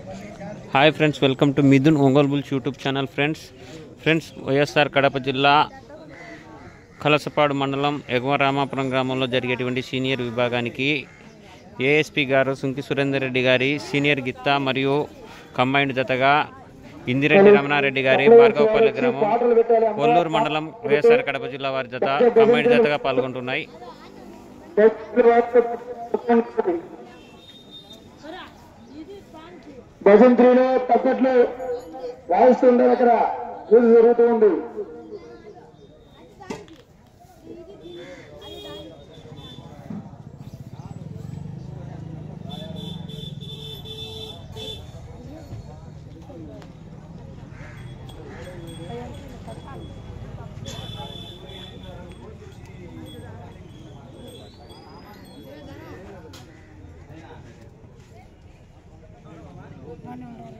hi friends welcome to Mithun Ongole bulls YouTube channel friends friends YSR Kadapa జిల్లా కలసపాడు మండలం ఎగువ రామాపురం గ్రామంలో జరిగేటువంటి సీనియర్ విభాగానికి ఏఎస్పి గారు సుంకి సురేందర్ రెడ్డి గారి సీనియర్ గిత్త మరియు కంబైన్డ్ జతగా ఇందిరెడ్డి రమణారెడ్డి గారి భార్గవపల్లి గ్రామం కొల్లూరు మండలం వైఎస్ఆర్ కడప జిల్లా వారి జత కంబైన్డ్ జతగా పాల్గొంటున్నాయి భజంత్రిలో తప్పట్లు వాయిస్తుండే అక్కడ పూజ జరుగుతూ ఉంది Mana